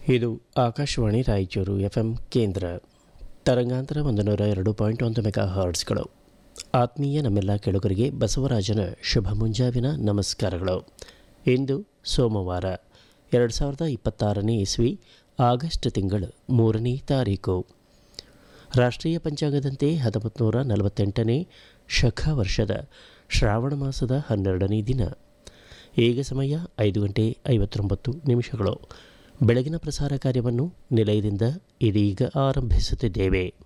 ಇದು Akashvani Raichur F M ಕೇಂದ್ರ ತರಂಗಾಂತರ ಒಂದು ನೂರ ಎರಡು ಪಾಯಿಂಟ್ ಒಂದು ಮೆಗಾ ಹರ್ಟ್ಸ್ಗಳು ಆತ್ಮೀಯ ನಮ್ಮೆಲ್ಲ ಕೆಳಗರಿಗೆ ಬಸವರಾಜನ ಶುಭ ಮುಂಜಾವಿನ ನಮಸ್ಕಾರಗಳು ಇಂದು ಸೋಮವಾರ ಎರಡು ಸಾವಿರದ ಇಪ್ಪತ್ತಾರನೇ ಇಸ್ವಿ ಆಗಸ್ಟ್ ತಿಂಗಳು ಮೂರನೇ ತಾರೀಕು ರಾಷ್ಟ್ರೀಯ ಪಂಚಾಂಗದಂತೆ ಹತ್ತೊಂಬತ್ತು ನೂರ ನಲವತ್ತೆಂಟನೇ ಶಖ ವರ್ಷದ ಶ್ರಾವಣ ಮಾಸದ ಹನ್ನೆರಡನೇ ದಿನ ಈಗ ಸಮಯ ಐದು ಗಂಟೆ ಐವತ್ತೊಂಬತ್ತು ನಿಮಿಷಗಳು ಬೆಳಗಿನ ಪ್ರಸಾರ ಕಾರ್ಯವನ್ನು ನಿಲಯದಿಂದ ಇದೀಗ ಆರಂಭಿಸುತ್ತಿದ್ದೇವೆ